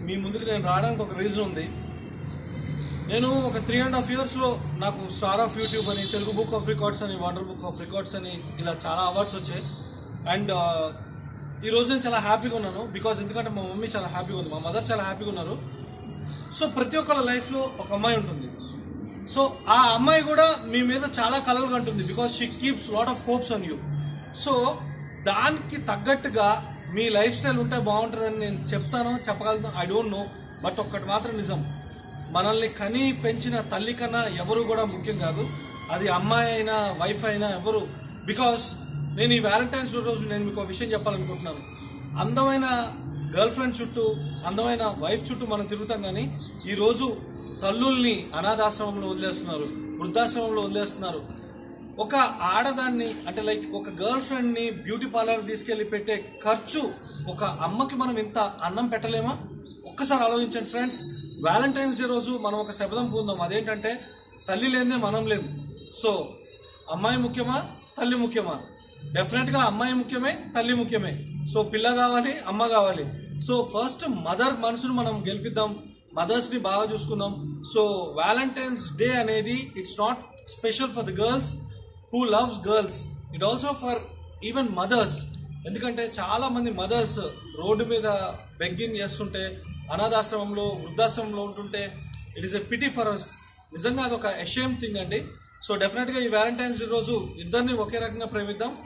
మీ ముందుకు నేను రావడానికి ఒక రీజన్ ఉంది నేను ఒక త్రీ అండ్ హాఫ్ ఇయర్స్ లో నాకు స్టార్ ఆఫ్ యూట్యూబ్ అని తెలుగు బుక్ ఆఫ్ రికార్డ్స్ అని వండర్ బుక్ ఆఫ్ రికార్డ్స్ అని ఇలా చాలా అవార్డ్స్ వచ్చాయి అండ్ ఈ రోజు నేను చాలా హ్యాపీగా ఉన్నాను బికాస్ ఎందుకంటే మా మమ్మీ చాలా హ్యాపీగా ఉంది మా మదర్ చాలా హ్యాపీగా ఉన్నారు సో ప్రతి ఒక్కళ్ళ లైఫ్ లో ఒక అమ్మాయి ఉంటుంది సో ఆ అమ్మాయి కూడా మీ మీద చాలా కలలు కంటుంది because she keeps lot of hopes on you so దానికి తగ్గట్టుగా మీ లైఫ్ స్టైల్ ఉంటే బాగుంటుందని నేను చెప్తాను చెప్పగలను ఐ డోంట్ నో బట్ ఒక్కటి మాత్రం నిజం మనల్ని కని పెంచిన తల్లి కన్నా ఎవరు కూడా ముఖ్యం కాదు అది అమ్మాయి అయినా వైఫ్ అయినా ఎవరు బికాస్ నేను ఈ వ్యాలంటైన్స్ డే రోజు నేను మీకు ఒక విషయం చెప్పాలనుకుంటున్నాను అందమైన గర్ల్ ఫ్రెండ్ చుట్టూ అందమైన వైఫ్ చుట్టూ మనం తిరుగుతాం కానీ ఈ రోజు తల్లుల్ని అనాథాశ్రమంలో వదిలేస్తున్నారు వృద్ధాశ్రమంలో వదిలేస్తున్నారు ఒక ఆడదాన్ని అంటే లైక్ ఒక గర్ల్ ఫ్రెండ్ ని బ్యూటీ పార్లర్ తీసుకెళ్లి పెట్టే ఖర్చు ఒక అమ్మకి మనం ఇంత అన్నం పెట్టలేమా ఒక్కసారి ఆలోచించండి ఫ్రెండ్స్ వ్యాలంటైన్స్ డే రోజు మనం ఒక శబ్దం పొందాం అదేంటంటే తల్లి లేదే మనం లేదు సో అమ్మాయి ముఖ్యమా తల్లి ముఖ్యమా డెఫినెట్ గా అమ్మాయి ముఖ్యమే తల్లి ముఖ్యమే సో పిల్ల కావాలి అమ్మ కావాలి సో ఫస్ట్ మదర్ మనసును మనం గెలిపిద్దాం మదర్స్ ని బాగా చూసుకుందాం సో వ్యాలంటైన్స్ డే అనేది it's not special for the girls who loves girls it also for even mothers ఎందుకంటే చాలా మంది మదర్స్ రోడ్డు మీద బెగ్గింగ్ చేస్తుంటే అనాథాశ్రమంలో వృద్ధాశ్రమంలో ఉంటుంటే it is a pity for us నిజంగా అది ఒక అషేమ్ థింగ్ అండి సో డెఫినెట్ గా ఈ వ్యాలంటైన్స్ డే రోజు ఇద్దరిని ఒకే రకంగా ప్రేమిద్దాం